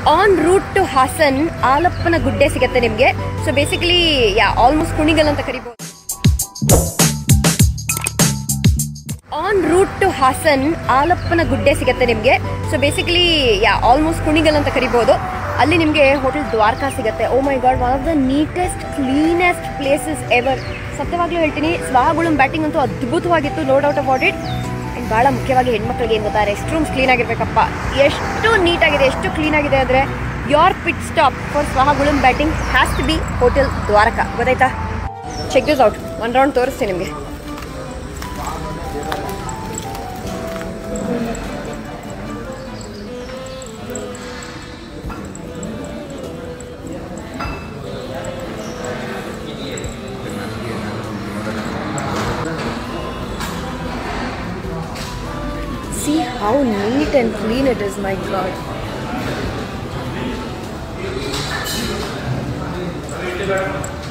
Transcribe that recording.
On route to Hassan ಆಲಪ್ಪನ ಗುಡ್ಡೆ ಸಿಗುತ್ತೆ ನಿಮಗೆ so basically yeah almost Kunigal ಅಂತ ಕರಿಬೋದು ಆನ್ ರೂಟ್ ಟು ಹಾಸನ್ ಆಲಪ್ಪನ ಗುಡ್ಡೆ ಸಿಗುತ್ತೆ ನಿಮಗೆ so basically yeah almost Kunigal ಅಂತ ಕರಿಬೋದು ಅಲ್ಲಿ ನಿಮಗೆ ಹೋಟೆಲ್ ದ್ವಾರಕಾ ಸಿಗುತ್ತೆ oh my god one of the neatest cleanest places ever ಸತ್ಯವಾಗ್ಲೂ ಹೇಳ್ತೀನಿ ಸ್ವಾಗುಳಂ ಬ್ಯಾಟಿಂಗ್ ಅಂತೂ ಅದ್ಭುತವಾಗಿತ್ತು no doubt about it and ಭಾಳ ಮುಖ್ಯವಾಗಿ ಹೆಣ್ಮಕ್ಳಿಗೆ ಏನು ಗೊತ್ತಾ ರೆಸ್ಟ್ ರೂಮ್ಸ್ ಕ್ಲೀನ್ ಆಗಿರ್ಬೇಕಪ್ಪ ಎಷ್ಟು ನೀಟಾಗಿದೆ ಎಷ್ಟು ಕ್ಲೀನ್ ಆಗಿದೆ ಅಂದರೆ ಯೋರ್ ಪಿಟ್ ಸ್ಟಾಪ್ ಫಾರ್ ಸ್ವಹಗುಳಂ batting has to be hotel Dwaraka ಗೊತ್ತಾಯ್ತಾ check this out one round ತೋರಿಸ್ತೀನಿ ನಿಮಗೆ See how neat and clean it is, my god.